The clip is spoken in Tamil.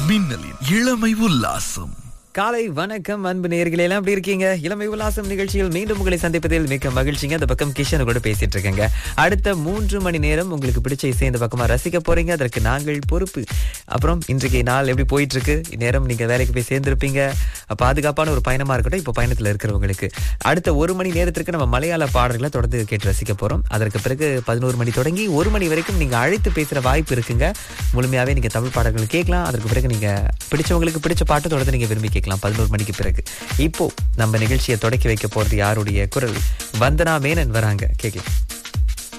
மின்னலின் இளமை உல்லாசம் காலை வணக்கம் அன்பு நேர்களே எல்லாம் எப்படி இருக்கீங்க இளமை உல்லாசம் நிகழ்ச்சியில் மீண்டும் உங்களை சந்திப்பதில் மிக்க மகிழ்ச்சிங்க அந்த பக்கம் கிஷன் கூட பேசிட்டு இருக்கேங்க அடுத்த மூன்று மணி நேரம் உங்களுக்கு பிடிச்ச இசை இந்த பக்கமா ரசிக்க போறீங்க அதற்கு நாங்கள் பொறுப்பு அப்புறம் இன்றைக்கு நாள் எப்படி போயிட்டு இருக்கு நேரம் நீங்க வேலைக்கு போய் சேர்ந்திருப்பீங்க பாதுகாப்பான ஒரு பயணமா இருக்கட்டும் இப்போ பயணத்துல இருக்கிறவங்களுக்கு அடுத்த ஒரு மணி நேரத்திற்கு நம்ம மலையாள பாடல்களை தொடர்ந்து கேட்டு ரசிக்க போறோம் அதற்கு பிறகு பதினோரு மணி தொடங்கி ஒரு மணி வரைக்கும் நீங்க அழைத்து பேசுற வாய்ப்பு இருக்குங்க முழுமையாவே நீங்க தமிழ் பாடல்கள் கேட்கலாம் அதற்கு பிறகு நீங்க பிடிச்சவங்களுக்கு பிடிச்ச பாட்டு தொடர்ந்து நீங்க விரும்பி கேட்கலாம் பதினோரு மணிக்கு பிறகு இப்போ நம்ம நிகழ்ச்சியை தொடக்கி வைக்க போறது யாருடைய குரல் வந்தனா மேனன் வராங்க கேட்கலாம்